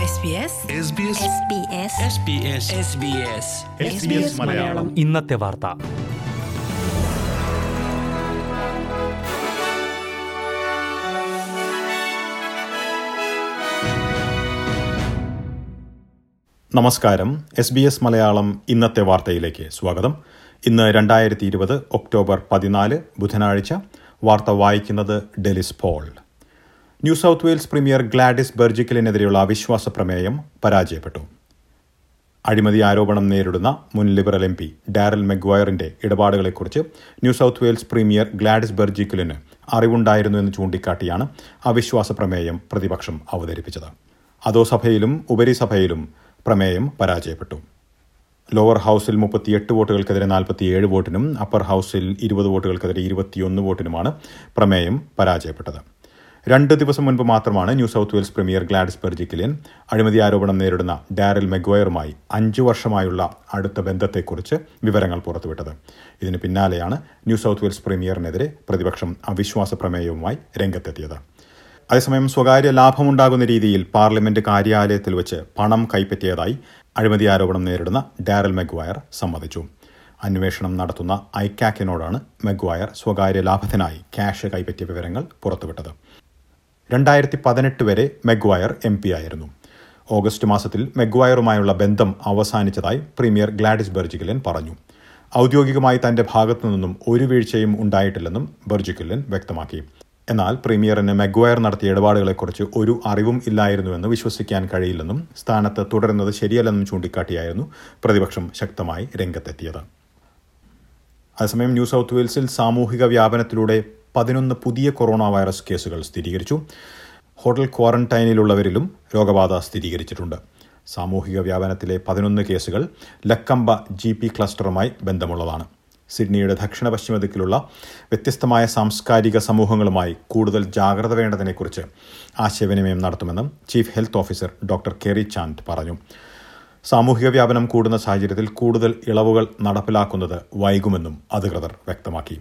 മലയാളം ഇന്നത്തെ വാർത്ത നമസ്കാരം എസ് ബി എസ് മലയാളം ഇന്നത്തെ വാർത്തയിലേക്ക് സ്വാഗതം ഇന്ന് രണ്ടായിരത്തി ഇരുപത് ഒക്ടോബർ പതിനാല് ബുധനാഴ്ച വാർത്ത വായിക്കുന്നത് Delis Paul New South Wales premier Gladys ബെർജിക്കലിനെതിരെയുള്ള അവിശ്വാസ പ്രമേയം പരാജയപ്പെട്ടു അഴിമതി ആരോപണം നേരിടുന്ന മുൻ ലിബറൽ എം പി ഡാരൽ മെഗ്വയറിന്റെ ഇടപാടുകളെക്കുറിച്ച് New South Wales premier Gladys ബെർജിക്കലിന് അറിവുണ്ടായിരുന്നു എന്ന് ചൂണ്ടിക്കാട്ടിയാണ് അവിശ്വാസ പ്രമേയം പ്രതിപക്ഷം അവതരിപ്പിച്ചത് അധോസഭയിലും ഉപരിസഭയിലും പ്രമേയം പരാജയപ്പെട്ടു ലോവർ ഹൌസിൽ മുപ്പത്തിയെട്ട് വോട്ടുകൾക്കെതിരെ നാൽപ്പത്തിയേഴ് വോട്ടിനും അപ്പർ ഹൌസിൽ ഇരുപത് വോട്ടുകൾക്കെതിരെ ഇരുപത്തിയൊന്ന് വോട്ടിനുമാണ് പ്രമേയം പരാജയപ്പെട്ടത് രണ്ട് ദിവസം മുൻപ് മാത്രമാണ് New South Wales premier Gladys Berejiklian അഴിമതി ആരോപണം നേരിടുന്ന ഡാരൽ മെഗ്വയറുമായി അഞ്ചു വർഷമായുള്ള അടുത്ത ബന്ധത്തെക്കുറിച്ച് വിവരങ്ങൾ പുറത്തുവിട്ടത് ഇതിന് പിന്നാലെയാണ് ന്യൂ സൗത്ത് വെയിൽസ് പ്രീമിയറിനെതിരെ പ്രതിപക്ഷം അവിശ്വാസ പ്രമേയവുമായി രംഗത്തെത്തിയത് അതേസമയം സ്വകാര്യ ലാഭമുണ്ടാകുന്ന രീതിയിൽ പാർലമെന്റ് കാര്യാലയത്തിൽ വെച്ച് പണം കൈപ്പറ്റിയതായി അഴിമതി ആരോപണം നേരിടുന്ന ഡാരൽ മെഗ്വയർ സമ്മതിച്ചു അന്വേഷണം നടത്തുന്ന ഐക്കാക്കിനോടാണ് മെഗ്വയർ സ്വകാര്യ ലാഭത്തിനായി ക്യാഷ് കൈപ്പറ്റിയ വിവരങ്ങൾ പുറത്തുവിട്ടത് രണ്ടായിരത്തി പതിനെട്ട് വരെ മെഗ്വയർ എം പി ആയിരുന്നു ഓഗസ്റ്റ് മാസത്തിൽ മെഗ്വയറുമായുള്ള ബന്ധം അവസാനിച്ചതായി പ്രീമിയർ ഗ്ലാഡിസ് ബെർജിക്കലൻ പറഞ്ഞു ഔദ്യോഗികമായി തന്റെ ഭാഗത്തു നിന്നും ഒരു വീഴ്ചയും ഉണ്ടായിട്ടില്ലെന്നും ബെർജിക്കലൻ വ്യക്തമാക്കി എന്നാൽ പ്രീമിയറിന് മെഗ്വയർ നടത്തിയ ഇടപാടുകളെക്കുറിച്ച് ഒരു അറിവും ഇല്ലായിരുന്നുവെന്ന് വിശ്വസിക്കാൻ കഴിയില്ലെന്നും സ്ഥാനത്ത് തുടരുന്നത് ശരിയല്ലെന്നും ചൂണ്ടിക്കാട്ടിയായിരുന്നു പ്രതിപക്ഷം ശക്തമായി രംഗത്തെത്തിയത് അതേസമയം ന്യൂ സൗത്ത് വെയിൽസിൽ സാമൂഹിക വ്യാപനത്തിലൂടെ പതിനൊന്ന് പുതിയ കൊറോണ വൈറസ് കേസുകൾ സ്ഥിരീകരിച്ചു ഹോട്ടൽ ക്വാറന്റൈനിലുള്ളവരിലും രോഗബാധ സ്ഥിരീകരിച്ചിട്ടുണ്ട് സാമൂഹിക വ്യാപനത്തിലെ പതിനൊന്ന് കേസുകൾ ലക്കമ്പ ജി പി ക്ലസ്റ്ററുമായി ബന്ധമുള്ളതാണ് സിഡ്നിയുടെ ദക്ഷിണ പശ്ചിമ ദിക്കിലുള്ള വ്യത്യസ്തമായ സാംസ്കാരിക സമൂഹങ്ങളുമായി കൂടുതൽ ജാഗ്രത വേണ്ടതിനെക്കുറിച്ച് ആശയവിനിമയം നടത്തുമെന്ന് chief health officer doctor Kerry Chant പറഞ്ഞു സാമൂഹിക വ്യാപനം കൂടുന്ന സാഹചര്യത്തിൽ കൂടുതൽ ഇളവുകൾ നടപ്പിലാക്കുന്നത് വൈകുമെന്നും അധികൃതർ വ്യക്തമാക്കി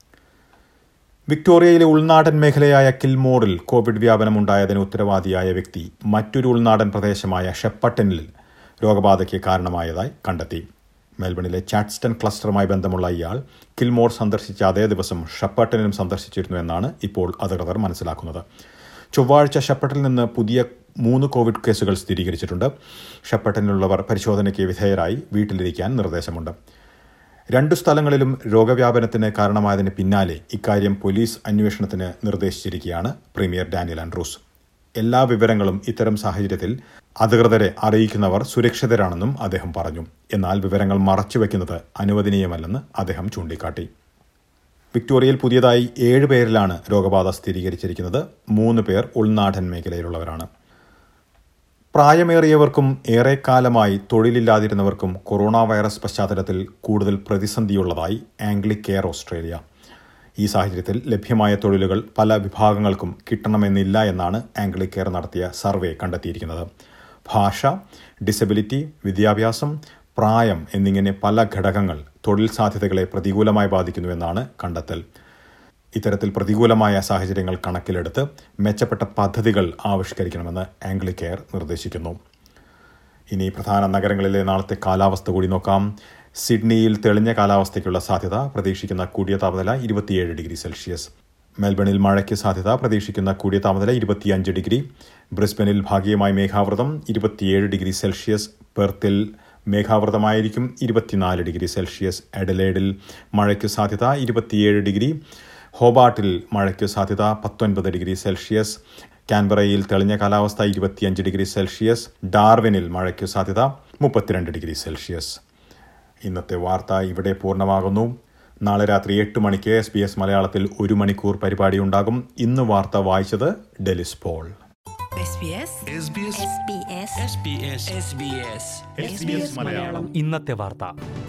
വിക്ടോറിയയിലെ ഉൾനാടൻ മേഖലയായ കിൽമോറിൽ കോവിഡ് വ്യാപനം ഉണ്ടായതിന് ഉത്തരവാദിയായ വ്യക്തി മറ്റൊരു ഉൾനാടൻ പ്രദേശമായ ഷെപ്പട്ടനിൽ രോഗബാധയ്ക്ക് കാരണമായതായി കണ്ടെത്തി മെൽബണിലെ ചാറ്റ്സ്റ്റൺ ക്ലസ്റ്ററുമായി ബന്ധമുള്ള ഇയാൾ കിൽമോർ സന്ദർശിച്ച അതേ ദിവസം ഷപ്പട്ടനിലും സന്ദർശിച്ചിരുന്നു എന്നാണ് ഇപ്പോൾ അധികൃതർ മനസ്സിലാക്കുന്നത് ചൊവ്വാഴ്ച ഷപ്പട്ടിൽ നിന്ന് പുതിയ മൂന്ന് കോവിഡ് കേസുകൾ സ്ഥിരീകരിച്ചിട്ടുണ്ട് ഷപ്പട്ടനിലുള്ളവർ പരിശോധനയ്ക്ക് വിധേയരായി വീട്ടിലിരിക്കാൻ നിർദ്ദേശമുണ്ട് രണ്ടു സ്ഥലങ്ങളിലും രോഗവ്യാപനത്തിന് കാരണമായതിന് പിന്നാലെ ഇക്കാര്യം പോലീസ് അന്വേഷണത്തിന് നിർദ്ദേശിച്ചിരിക്കുകയാണ് പ്രീമിയർ ഡാനിയൽ ആൻഡ്രൂസ് എല്ലാ വിവരങ്ങളും ഇത്തരം സാഹചര്യത്തിൽ അധികൃതരെ അറിയിക്കുന്നവർ സുരക്ഷിതരാണെന്നും അദ്ദേഹം പറഞ്ഞു എന്നാൽ വിവരങ്ങൾ മറച്ചുവെക്കുന്നത് അനുവദനീയമല്ലെന്ന് അദ്ദേഹം ചൂണ്ടിക്കാട്ടി വിക്ടോറിയയിൽ പുതിയതായി ഏഴ് പേരിലാണ് രോഗബാധ സ്ഥിരീകരിച്ചിരിക്കുന്നത് മൂന്ന് പേർ ഉൾനാടൻ മേഖലയിലുള്ളവരാണ് പ്രായമേറിയവർക്കും ഏറെക്കാലമായി തൊഴിലില്ലാതിരുന്നവർക്കും കൊറോണ വൈറസ് പശ്ചാത്തലത്തിൽ കൂടുതൽ പ്രതിസന്ധിയുള്ളതായി ആംഗ്ലി കെയർ ഓസ്ട്രേലിയ ഈ സാഹചര്യത്തിൽ ലഭ്യമായ തൊഴിലുകൾ പല വിഭാഗങ്ങൾക്കും കിട്ടണമെന്നില്ല എന്നാണ് ആംഗ്ലി കെയർ നടത്തിയ സർവേ കണ്ടെത്തിയിരിക്കുന്നത് ഭാഷ ഡിസബിലിറ്റി വിദ്യാഭ്യാസം പ്രായം എന്നിങ്ങനെ പല ഘടകങ്ങൾ തൊഴിൽ സാധ്യതകളെ പ്രതികൂലമായി ബാധിക്കുന്നുവെന്നാണ് കണ്ടെത്തൽ ഇത്തരത്തിൽ പ്രതികൂലമായ സാഹചര്യങ്ങൾ കണക്കിലെടുത്ത് മെച്ചപ്പെട്ട പദ്ധതികൾ ആവിഷ്കരിക്കണമെന്ന് ആംഗ്ലി കെയർ നിർദ്ദേശിക്കുന്നു ഇനി പ്രധാന നഗരങ്ങളിലെ നാളത്തെ കാലാവസ്ഥ കൂടി നോക്കാം സിഡ്നിയിൽ തെളിഞ്ഞ കാലാവസ്ഥയ്ക്കുള്ള സാധ്യത പ്രതീക്ഷിക്കുന്ന കൂടിയ താപനില ഇരുപത്തിയേഴ് ഡിഗ്രി സെൽഷ്യസ് മെൽബണിൽ മഴയ്ക്ക് സാധ്യത പ്രതീക്ഷിക്കുന്ന കൂടിയ താപനില ഇരുപത്തിയഞ്ച് ഡിഗ്രി ബ്രിസ്ബനിൽ ഭാഗികമായി മേഘാവൃതം ഇരുപത്തിയേഴ് ഡിഗ്രി സെൽഷ്യസ് പെർത്തിൽ മേഘാവൃതമായിരിക്കും ഇരുപത്തിനാല് ഡിഗ്രി സെൽഷ്യസ് എഡലേഡിൽ മഴയ്ക്ക് സാധ്യത ഇരുപത്തിയേഴ് ഡിഗ്രി ഹോബാട്ടിൽ മഴയ്ക്ക് സാധ്യത പത്തൊൻപത് ഡിഗ്രി സെൽഷ്യസ് കാൻബറയിൽ തെളിഞ്ഞ കാലാവസ്ഥ ഇരുപത്തിയഞ്ച് ഡിഗ്രി സെൽഷ്യസ് ഡാർവിനിൽ മഴയ്ക്ക് സാധ്യത മുപ്പത്തിരണ്ട് ഡിഗ്രി സെൽഷ്യസ് ഇന്നത്തെ വാർത്ത ഇവിടെ പൂർണ്ണമാകുന്നു നാളെ രാത്രി എട്ട് മണിക്ക് എസ് ബി എസ് മലയാളത്തിൽ ഒരു മണിക്കൂർ പരിപാടി ഉണ്ടാകും ഇന്ന് വാർത്ത വായിച്ചത് ഡെലിസ് പോൾ ഇന്നത്തെ വാർത്ത